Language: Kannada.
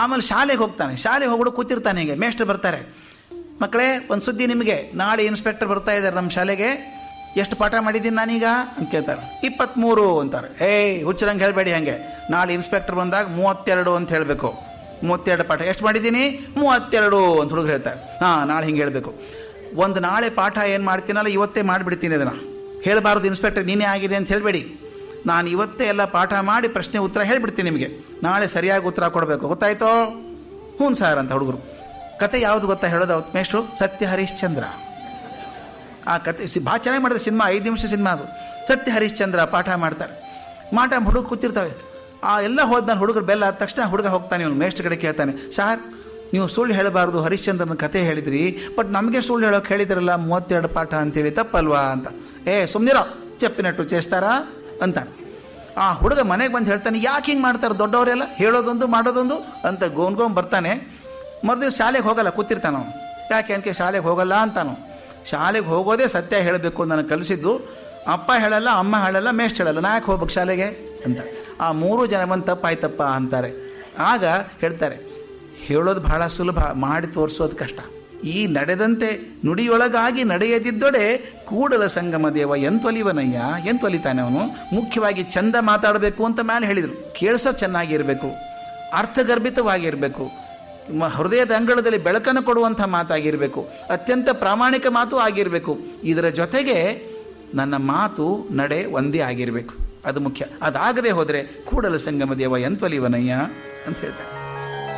ಆಮೇಲೆ ಶಾಲೆಗೆ ಹೋಗ್ತಾನೆ ಶಾಲೆಗೆ ಹೋಗೋಡು ಕೂತಿರ್ತಾನೆ ಹೀಗೆ ಮೇಷ್ಟ್ರು ಬರ್ತಾರೆ ಮಕ್ಕಳೇ ಒಂದು ಸುದ್ದಿ ನಿಮಗೆ ನಾಳೆ ಇನ್ಸ್ಪೆಕ್ಟರ್ ಬರ್ತಾ ಇದ್ದಾರೆ ನಮ್ಮ ಶಾಲೆಗೆ ಎಷ್ಟು ಪಾಠ ಮಾಡಿದ್ದೀನಿ ನಾನೀಗ ಅಂತ ಕೇಳ್ತಾರೆ ಇಪ್ಪತ್ತ್ಮೂರು ಅಂತಾರೆ ಏಯ್ ಹುಚ್ಚರಂಗೆ ಹೇಳಬೇಡಿ ಹಾಗೆ ನಾಳೆ ಇನ್ಸ್ಪೆಕ್ಟರ್ ಬಂದಾಗ ಮೂವತ್ತೆರಡು ಅಂತ ಹೇಳಬೇಕು ಮೂವತ್ತೆರಡು ಪಾಠ ಎಷ್ಟು ಮಾಡಿದ್ದೀನಿ ಮೂವತ್ತೆರಡು ಅಂತ ಹುಡುಗರು ಹೇಳ್ತಾರೆ ಹಾಂ ನಾಳೆ ಹಿಂಗೆ ಹೇಳಬೇಕು ಒಂದು ನಾಳೆ ಪಾಠ ಏನು ಮಾಡ್ತೀನಲ್ಲ ಇವತ್ತೇ ಮಾಡಿಬಿಡ್ತೀನಿ ಅದನ್ನು ಹೇಳಬಾರ್ದು ಇನ್ಸ್ಪೆಕ್ಟರ್ ನೀನೇ ಆಗಿದೆ ಅಂತ ಹೇಳಬೇಡಿ ನಾನು ಇವತ್ತೇ ಎಲ್ಲ ಪಾಠ ಮಾಡಿ ಪ್ರಶ್ನೆ ಉತ್ತರ ಹೇಳ್ಬಿಡ್ತೀನಿ ನಿಮಗೆ ನಾಳೆ ಸರಿಯಾಗಿ ಉತ್ತರ ಕೊಡಬೇಕು ಗೊತ್ತಾಯ್ತೋ ಹ್ಞೂ ಸರ್ ಅಂತ ಹುಡುಗರು ಕತೆ ಯಾವುದು ಗೊತ್ತಾ ಹೇಳೋದು ಅವತ್ತು ಮೇಷ್ಟ್ರು ಸತ್ಯ ಹರಿಶ್ಚಂದ್ರ ಆ ಕತೆ ಸಿ ಭಾಳ ಚೆನ್ನಾಗಿ ಮಾಡಿದೆ ಸಿನಿಮಾ ಐದು ನಿಮಿಷ ಸಿನಿಮಾ ಅದು ಸತ್ಯ ಹರಿಶ್ಚಂದ್ರ ಪಾಠ ಮಾಡ್ತಾರೆ ಮಾಟ ಹುಡುಗ ಕೂತಿರ್ತವೆ ಆ ಎಲ್ಲ ಹೋದ್ಮೇಲೆ ಹುಡುಗರು ಬೆಲ್ಲ ಆದ ತಕ್ಷಣ ಹುಡುಗ ಹೋಗ್ತಾನೆ ಇವನು ಮೇಷ್ಟ್ರ ಕಡೆ ಕೇಳ್ತಾನೆ ಸಾರ್ ನೀವು ಸುಳ್ಳು ಹೇಳಬಾರ್ದು ಹರಿಶ್ಚಂದ್ರನ ಕತೆ ಹೇಳಿದ್ರಿ ಬಟ್ ನಮಗೆ ಸುಳ್ಳು ಹೇಳೋಕೆ ಹೇಳಿದ್ರಲ್ಲ ಮೂವತ್ತೆರಡು ಪಾಠ ಅಂತೇಳಿ ತಪ್ಪಲ್ವಾ ಅಂತ ಏ ಸುಮ್ಮನಿರೋ ಚೆಪ್ಪಿನಟ್ಟು ಚೇಸ್ತಾರಾ ಅಂತ ಆ ಹುಡುಗ ಮನೆಗೆ ಬಂದು ಹೇಳ್ತಾನೆ ಯಾಕೆ ಹಿಂಗೆ ಮಾಡ್ತಾರೆ ದೊಡ್ಡವರೆಲ್ಲ ಹೇಳೋದೊಂದು ಮಾಡೋದೊಂದು ಅಂತ ಗೋನ್ಗೊಂಡ್ ಬರ್ತಾನೆ ಮರುದಿವ್ಸ ಶಾಲೆಗೆ ಹೋಗಲ್ಲ ಕೂತಿರ್ತಾನ ಅವನು ಯಾಕೆ ಅಂತ ಶಾಲೆಗೆ ಹೋಗಲ್ಲ ಅಂತಾನು ಶಾಲೆಗೆ ಹೋಗೋದೇ ಸತ್ಯ ಹೇಳಬೇಕು ಅಂತ ನನಗೆ ಕಲಿಸಿದ್ದು ಅಪ್ಪ ಹೇಳಲ್ಲ ಅಮ್ಮ ಹೇಳಲ್ಲ ಮೇಷ್ಟ್ ಹೇಳಲ್ಲ ನಾ ಯಾಕೆ ಹೋಗ್ಬೇಕು ಶಾಲೆಗೆ ಅಂತ ಆ ಮೂರು ಜನ ಬಂದು ತಪ್ಪಾಯ್ತಪ್ಪ ಅಂತಾರೆ ಆಗ ಹೇಳ್ತಾರೆ ಹೇಳೋದು ಬಹಳ ಸುಲಭ ಮಾಡಿ ತೋರಿಸೋದು ಕಷ್ಟ ಈ ನಡೆದಂತೆ ನುಡಿಯೊಳಗಾಗಿ ನಡೆಯದಿದ್ದೊಡೆ ಕೂಡಲ ಸಂಗಮ ದೇವ ಎಂತೊಲಿವನಯ್ಯ ಎಂತೊಲಿತಾನೆ ಅವನು ಮುಖ್ಯವಾಗಿ ಚಂದ ಮಾತಾಡಬೇಕು ಅಂತ ಮೇಲೆ ಹೇಳಿದರು ಕೇಳಿಸೋ ಚೆನ್ನಾಗಿರಬೇಕು ಅರ್ಥಗರ್ಭಿತವಾಗಿರಬೇಕು ಮ ಹೃದಯದ ಅಂಗಳದಲ್ಲಿ ಬೆಳಕನ್ನು ಕೊಡುವಂಥ ಮಾತಾಗಿರಬೇಕು ಅತ್ಯಂತ ಪ್ರಾಮಾಣಿಕ ಮಾತು ಆಗಿರಬೇಕು ಇದರ ಜೊತೆಗೆ ನನ್ನ ಮಾತು ನಡೆ ಒಂದೇ ಆಗಿರಬೇಕು ಅದು ಮುಖ್ಯ ಅದಾಗದೆ ಹೋದರೆ ಕೂಡಲ ಸಂಗಮ ದೇವ ಎಂತೊಲಿವನಯ್ಯ ಅಂತ ಹೇಳ್ತಾರೆ